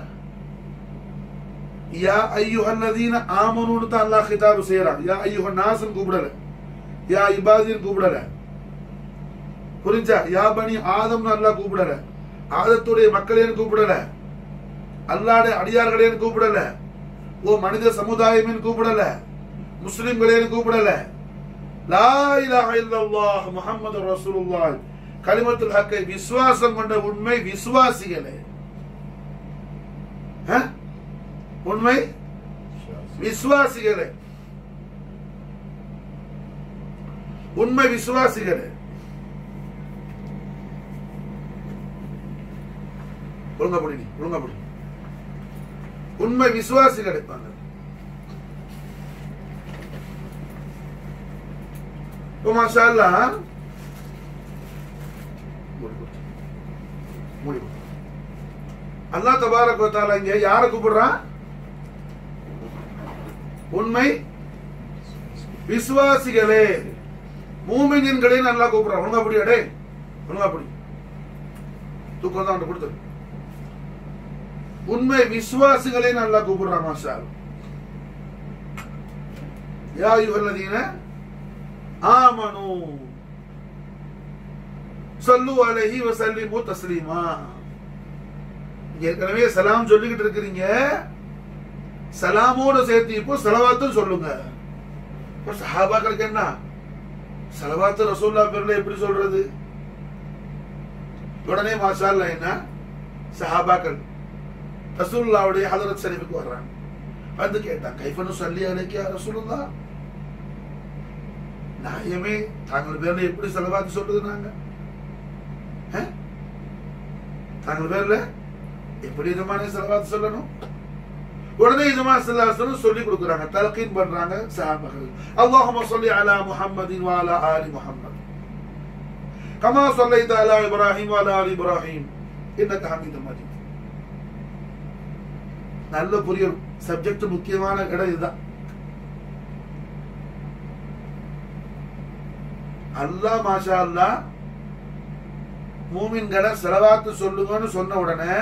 யா ஐயுஹல்லதீன ஆமனுன்னு தான் அல்லாஹ் கிதாபு செய்யறான் யா ஐயுஹன் நாசன் கூப்பிடல யா இபாதின்னு கூப்பிடல புரிஞ்சா யா பனி ஆதம்னு அல்லாஹ் கூப்பிடல ஆதத்துடைய மக்களேன்னு கூப்பிடல அல்லாடைய அடியார்களேன்னு கூப்பிடல ஓ மனித சமுதாயமேன்னு கூப்பிடல முஸ்லிம்களேன்னு கூப்பிடல லா இலாஹ இல்லல்லாஹ் முஹம்மது ரசூலுல்லாஹ் கலிமத்துல் ஹக்கை விசுவாசம் கொண்ட உண்மை விசுவாசிகளே ஆ? உண்மை விசுவாசிகளே உண்மை விசுவாசிகளே ஒழுங்கா புடி ஒழுங்கா புடி உண்மை விசுவாசிகளே வாங்க. இப்போ மாஷா அல்லாஹ் மூடி போட்டு. மூடி போட்டு. அல்லாஹ் தபாரக் வ தஆலா இங்க யாரை கூப்பிடுறான் உண்மை விசுவாசிகளே மூமின்களே நல்லா கூப்பிடுறான் ஒழுங்கா புடி அடே ஒழுங்கா புடி தூக்கம் தான் அவன்கிட்ட கொடுத்து உண்மை விசுவாசிகளே நல்லா கூப்பிடுறான் மாஷா அல்லாஹ். யா யுகல்லதீன ஆமனு சல்லு அலைஹி வசல்லிமு தஸ்லீமா ஏற்கனவே சலாம் சொல்லிக்கிட்டு இருக்கிறீங்க சலாமோட சேர்த்து இப்போ செலவாத்தும் சொல்லுங்க இப்போ சஹாபாக்களுக்கு என்ன செலவாத்து ரசூல்லா பேர்ல எப்படி சொல்றது உடனே மாஷா அல்லாஹ் என்ன சஹாபாக்கள் ரசூலுல்லாவுடைய ஹதரத் ஷரீஃபுக்கு வர்றாங்க வந்து கேட்டான் கைஃபனு சொல்லி அழைக்கியா ரசூலுல்லா நாயமே தாங்கள் பேர்ல எப்படி செலவாத்து சொல்றது நாங்க ஆ? தாங்கள் பேர்ல எப்படி விதமான செலவாத்து சொல்லணும் உடனே இதுமா செல்லாசனம் சொல்லி கொடுக்குறாங்க தலக்கீன் பண்றாங்க சஹாபாக்கள் அல்லாஹும்ம சொல்லி அலா முஹம்மதின் வாலா ஆலி முஹம்மத் கமா சொல்லைத்த அலா இப்ராஹிம் வாலா ஆலி இப்ராஹிம் இன்னக்க ஹமீது மஜீத் நல்ல புரியும் சப்ஜெக்ட் முக்கியமான இடம் இதுதான் அல்லாஹ் மாஷா அல்லாஹ் மூமின்களை செலவாத்து சொல்லுங்கன்னு சொன்ன உடனே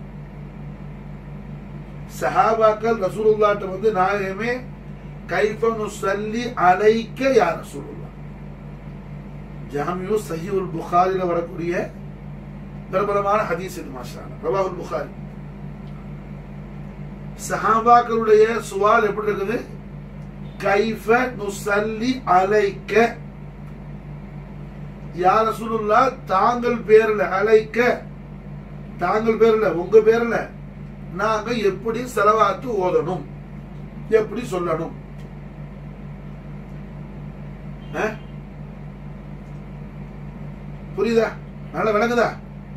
சஹாபாக்கள் ரசூலுல்லாட்ட வந்து நாயகமே கைஃபனு சல்லி அலைக்க யா ரசூலுல்லா ஜாமியு சஹீஹுல் புகாரில வரக்கூடிய பிரபலமான ஹதீஸ் இது மாஷா அல்லாஹ். ரவாஹுல் புகாரி சஹாபாக்களுடைய சுவால் எப்படி இருக்குது கைஃப நுசல்லி அலைக்க யா ரசூலுல்லா தாங்கள் பேர்ல அலைக்க தாங்கள் பேர்ல உங்க பேர்ல நாங்க எப்படி செலவாத்து ஓதணும் எப்படி சொல்லணும் ஆ? புரியுதா நல்ல விளங்குதா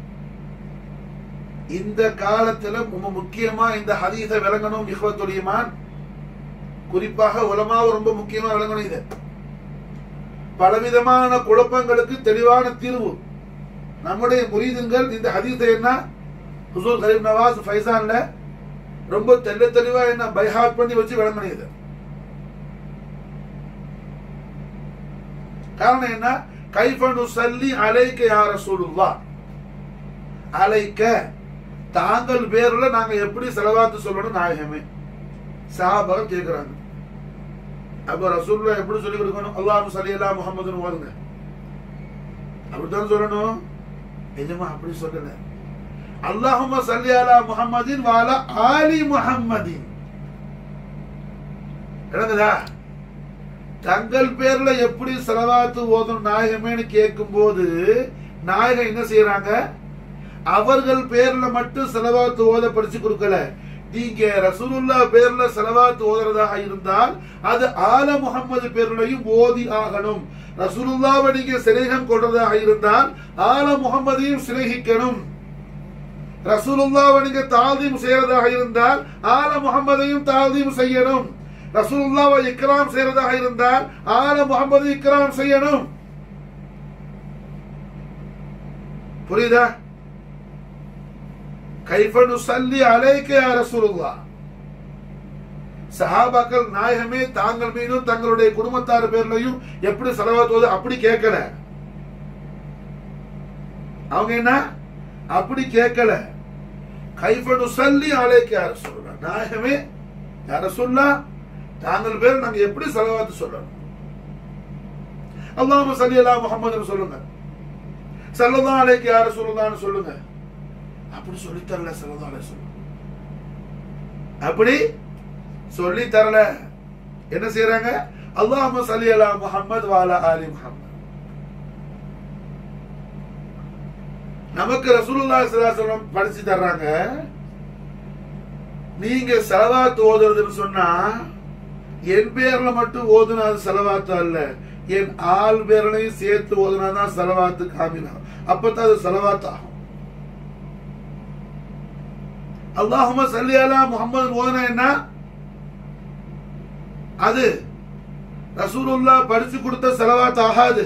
இந்த காலத்துல ரொம்ப முக்கியமா இந்த ஹதீஸ விளங்கணும் இஹ்வத்துலியமான் குறிப்பாக உலமாவும் ரொம்ப முக்கியமா விளங்கணும் இது பலவிதமான குழப்பங்களுக்கு தெளிவான தீர்வு நம்முடைய முரீதுங்கள் இந்த ஹதீஸை என்ன ஹுசூர் கரீம் நவாஸ் ஃபைசான்ல ரொம்ப தெள்ள தெளிவா என்ன பைஹாட் பண்ணி வச்சு விளங்கணும் இது காரணம் என்ன கைஃபனு சல்லி அலைக்க யா ரசூலுல்லாஹ் அலைக்க தாங்கள் பேர்ல நாங்க எப்படி செலவாத்து சொல்லணும் நாயகமே சஹாபாக்கள் கேக்குறாங்க அப்ப ரசூலுல்லா எப்படி சொல்லி கொடுக்கணும் அல்லாஹ் சல்லி அலா முஹம்மதுன்னு ஓதுங்க அப்படித்தான் சொல்லணும் நிஜமா அப்படி சொல்லல அல்லாஹும்ம சல்லி அலா முஹம்மதின் வாலா ஆலி முஹம்மதின் விளங்குதா தங்கள் பேர்ல எப்படி செலவாத்து ஓதணும் நாயகமேன்னு கேட்கும் போது நாயகம் என்ன செய்யறாங்க அவர்கள் பேர்ல மட்டும் செலவாத்து ஓத படிச்சு கொடுக்கல நீங்க ரசூலுல்லா பேர்ல செலவாத்து ஓதுறதாக இருந்தால் அது ஆல முகம்மது பேர்லையும் ஓதி ஆகணும் ரசூலுல்லாவை நீங்க சிலேகம் கொள்றதாக இருந்தால் ஆல முகம்மதையும் சிலேகிக்கணும் ரசூலுல்லாவை நீங்க தாதீம் செய்யறதாக இருந்தால் ஆல முகம்மதையும் தாதீம் செய்யணும் ரசூலுல்லாவை இக்ராம் செய்யறதாக இருந்தால் ஆல முகம்மது இக்ராம் செய்யணும் புரியுதா கைஃப நுசல்லி அலைக்க யா ரசூலுல்லாஹ் சஹாபாக்கள் நாயகமே தாங்கள் மீதும் தங்களுடைய குடும்பத்தார் பேர்லையும் எப்படி செலவாத்துவது அப்படி கேட்கல அவங்க என்ன அப்படி கேட்கல கைஃப நுசல்லி அலைக்க யா ரசூலுல்லாஹ் நாயகமே யா ரசூலுல்லாஹ் தாங்கள் பேர் நாங்க எப்படி செலவாத்து சொல்லணும் அல்லாஹ் சல்லி அலா முஹம்மது சொல்லுங்க சல்லல்லாஹு அலைஹி யா ரசூலுல்லாஹ்னு சொல்லுங்க அப்படி சொல்லி தரல சல்லல்லாஹு அலைஹி வஸல்லம் அப்படி சொல்லி தரல என்ன செய்யறாங்க அல்லாஹ் சல்லி அலா முஹம்மது வாலா ஆலி முஹம்மது நமக்கு ரசூலுல்லாஹி ஸல்லல்லாஹு அலைஹி வஸல்லம் படிச்சு தர்றாங்க நீங்க செலவாத்து ஓதுறதுன்னு சொன்னா என் பேர்ல மட்டும் ஓதுனா அது செலவாத்து அல்ல என் ஆள் பேரலையும் சேர்த்து ஓதுனா தான் செலவாத்து காமினா அப்பதான் அது செலவாத்து ஆகும் அல்லாஹும சல்லி அலா முகமது ஓதுனா என்ன அது ரசூலுல்லா படிச்சு கொடுத்த செலவாத்து ஆகாது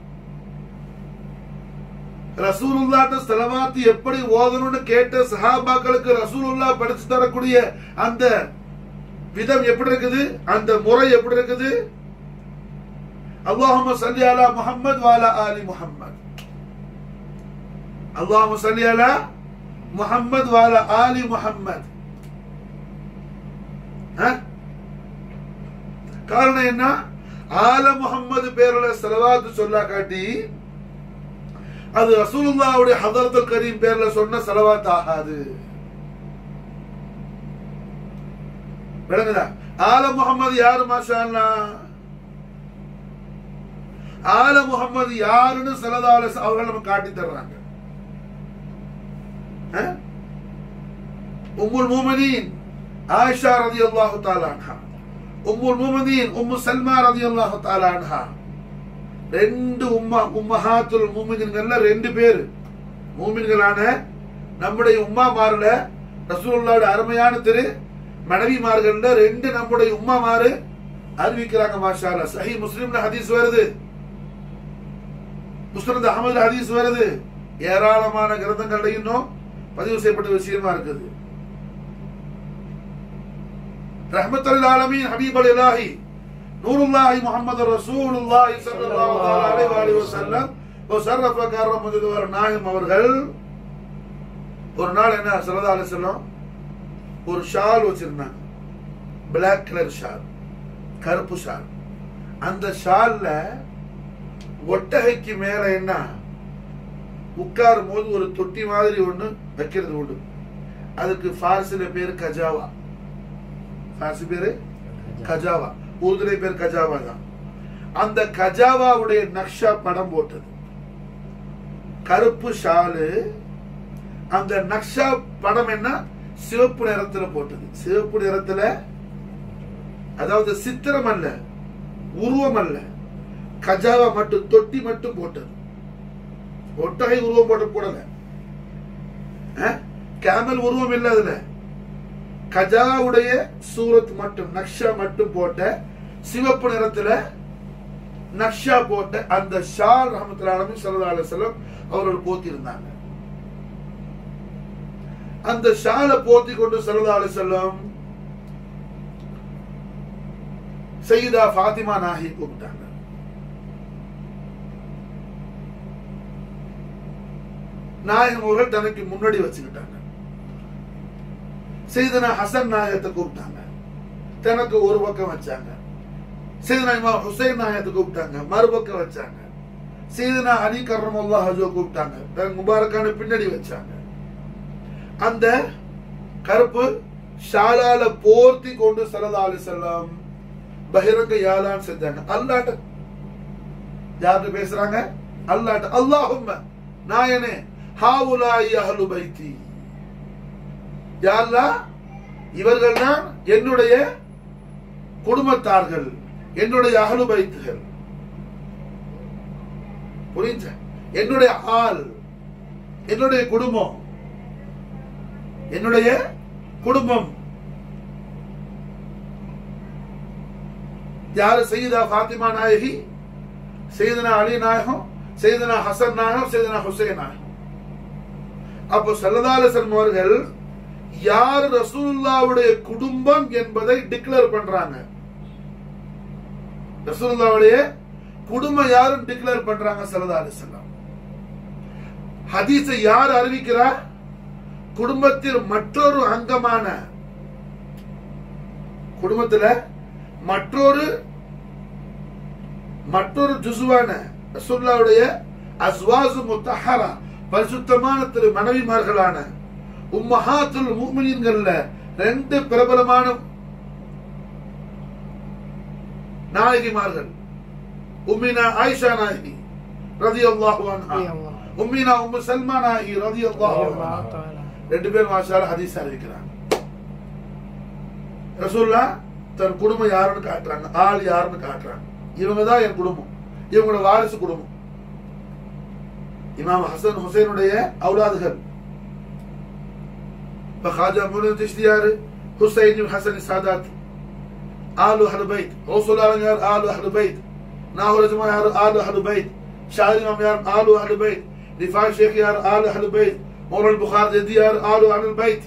ரசூலுல்லாட்ட செலவாத்து எப்படி ஓதணும்னு கேட்ட சஹாபாக்களுக்கு ரசூலுல்லா படிச்சு தரக்கூடிய அந்த விதம் எப்படி இருக்குது அந்த முறை எப்படி இருக்குது அல்லாஹும்ம சல்லி அலா முஹம்மத் வாலா ஆலி முஹம்மத் அல்லாஹும்ம சல்லி அலா முஹம்மத் வாலா ஆலி முஹம்மத் காரணம் என்ன ஆல முகம்மது பேர்ல செலவாத்து சொல்லா காட்டி அது ரசூலுல்லாவுடைய ஹதரத்துல் கரீம் பேர்ல சொன்ன செலவாத் ஆகாது விளங்குதா ஆல முகம்மது யாரு மாஷா அல்லாஹ்? ஆல முகம்மது யாருன்னு செலதால அவர்கள் நம்ம காட்டி தர்றாங்க அஹ்? உம்முல் மூமனீன் ஆயிஷா ரதியல்லாஹு தஆலா அன்ஹா உம்முல் மூமனீன் உம்மு சல்மா ரதியல்லாஹு தஆலா அன்ஹா ரெண்டு உம்மா உம்மஹாத்துல் மூமின்கள்ல ரெண்டு பேர் மூமின்களான நம்முடைய உம்மாமார்ல ரசூலுல்லாஹ்வுடைய அருமையான திரு மனைவிமார்கள்ல ரெண்டு நம்முடைய உம்மாமாரு அறிவிக்கிறாங்க மாஷா அல்லாஹ் சஹி முஸ்லிம்ல ஹதீஸ் வருது முஸ்லிம் அகமது ஹதீஸ் வருது ஏராளமான கிரந்தங்கள்ல இன்னும் பதிவு செய்யப்பட்ட விஷயமா இருக்குது ரஹ்மத்துல் ஆலமீன் ஹபீபுல் இலாஹி நூருல்லாஹி முஹம்மது ரசூலுல்லாஹி ஸல்லல்லாஹு அலைஹி வஸல்லம் வஸல்லம் வஸரஃப கர்ரமதுவர் நாயம் அவர்கள் ஒரு நாள் என்ன ஸல்லல்லாஹு அலைஹி வஸல்லம் ஒரு ஷால் வச்சிருந்தாங்க பிளாக் கலர் ஷால் கருப்பு ஷால் அந்த ஷால்ல ஒட்டகைக்கு மேல என்ன உட்காரும் போது ஒரு தொட்டி மாதிரி ஒண்ணு வைக்கிறது உண்டு அதுக்கு ஃபார்சில பேர் கஜாவா ஃபார்சி பேரு கஜாவா உருதுரை பேர் கஜாவா தான் அந்த கஜாவாவுடைய நக்ஷா படம் போட்டது கருப்பு ஷாலு அந்த நக்ஷா படம் என்ன சிவப்பு நிறத்துல போட்டது சிவப்பு நிறத்துல அதாவது சித்திரம் அல்ல உருவம் அல்ல கஜாவா மட்டும் தொட்டி மட்டும் போட்டது ஒட்டகை உருவம் போட்டு போடல அஹ்? கேமல் உருவம் இல்ல அதுல கஜாவுடைய சூரத் மட்டும் நக்ஷா மட்டும் போட்ட சிவப்பு நிறத்துல நக்ஷா போட்ட அந்த ஷால் ரஹமத்துல ஆலமி சல்லா அலுவலம் அவர்கள் போத்தி இருந்தாங்க அந்த ஷாலை போத்தி கொண்டு சல்லா அலுவலம் சையதா ஃபாத்திமா நாஹி கூப்பிட்டாங்க நாயகம் அவர்கள் தனக்கு முன்னாடி வச்சுக்கிட்டாங்க செய்தனா ஹசன் நாயகத்தை கூப்பிட்டாங்க தனக்கு ஒரு பக்கம் வச்சாங்க செய்தனா இமாம் ஹுசைன் நாயகத்தை கூப்பிட்டாங்க மறுபக்கம் வச்சாங்க செய்தனா அலி கர்ரமுல்லா ஹஜோ கூப்பிட்டாங்க தன் முபாரக்கான பின்னாடி வச்சாங்க அந்த கருப்பு ஷாலால போர்த்தி கொண்டு சல்லா அலி செல்லம் பகிரங்க யாலான் செஞ்சாங்க அல்லாட்ட யார்கிட்ட பேசுறாங்க அல்லாட்ட அல்லாஹும்ம நாயனே ஹாவுலாய் அஹ்லு பைத்தி யா அல்லாஹ் இவர்கள் தான் என்னுடைய குடும்பத்தார்கள் என்னுடைய அகலு பைத்துகள் புரிஞ்ச என்னுடைய ஆள் என்னுடைய குடும்பம் என்னுடைய குடும்பம் யாரு செய்தா ஃபாத்திமா நாயகி செய்தனா அலி நாயகம் செய்தனா ஹசன் நாயகம் செய்தனா ஹுசைன் நாயகம் அப்போ சல்லதாலசன் அவர்கள் யார் ரசூலுல்லாவுடைய குடும்பம் என்பதை டிக்ளேர் பண்றாங்க ரசூலுல்லாவுடைய குடும்பம் யாரும் டிக்ளேர் பண்றாங்க சல்லா அலிசல்லாம் ஹதீஸை யார் அறிவிக்கிறார் குடும்பத்தில் மற்றொரு அங்கமான குடும்பத்துல மற்றொரு மற்றொரு ஜுசுவான ரசூலுல்லாவுடைய அஸ்வாசு முத்தஹரா பரிசுத்தமான திரு மனைவிமார்களான உம்மஹாத்துல் முஃமினீன்கள்ல ரெண்டு பிரபலமான நாயகிமார்கள் உம்மினா ஆயிஷா நாயகி ரதியல்லாஹு அன்ஹா உம்மினா உம்மு சல்மா நாயகி ரதியல்லாஹு அன்ஹா ரெண்டு பேர் மாஷால ஹதீஸ் அறிவிக்கிறாங்க ரசூல்லா தன் குடும்பம் யாருன்னு காட்டுறாங்க ஆள் யாருன்னு காட்டுறாங்க இவங்க தான் என் குடும்பம் இவங்களோட வாரிசு குடும்பம் இமாம் ஹசன் ஹுசைனுடைய அவுலாதுகள் இப்ப ஹாஜா முனு திஷ்டியாரு ஹுசைன் ஹசன் சாதாத் ஆலு அஹ்லு பைத் ரசூலுல்லாஹ் யார் ஆலு அஹ்லு பைத் நாஹூர் ஜமா யார் ஆலு அஹ்லு பைத் ஷாஹிர் இமாம் யார் ஆலு அஹ்லு பைத் ரிஃபா ஷேக் யார் ஆலு அஹ்லு பைத் மௌலானா புகார் ஜதி யார் ஆலு அஹ்லு பைத்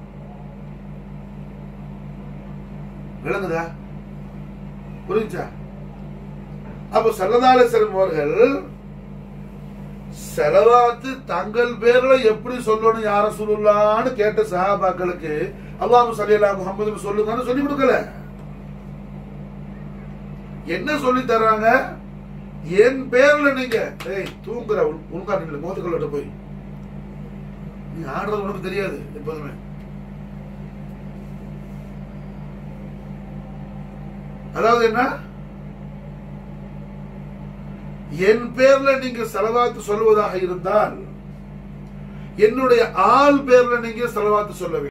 விளங்குதா புரிஞ்சா அப்போ சல்லதால செல்வம் அவர்கள் செலவாத்து தங்கள் பேர்ல எப்படி சொல்லணும் யார சொல்லலான்னு கேட்ட சஹாபாக்களுக்கு அல்லாஹு சலியல்லா முகமது சொல்லுங்கன்னு சொல்லி கொடுக்கல என்ன சொல்லி தர்றாங்க என் பேர்ல நீங்க ஏய் தூங்குற உள்கா நீங்க முகத்துக்குள்ள போய் நீ ஆடுறது உனக்கு தெரியாது எப்போதுமே அதாவது என்ன என் பேர்ல நீங்க செலவாத்து சொல்வதாக இருந்தால் என்னுடைய ஆள் பேர்ல நீங்க செலவாத்து சொல்ல வேண்டும்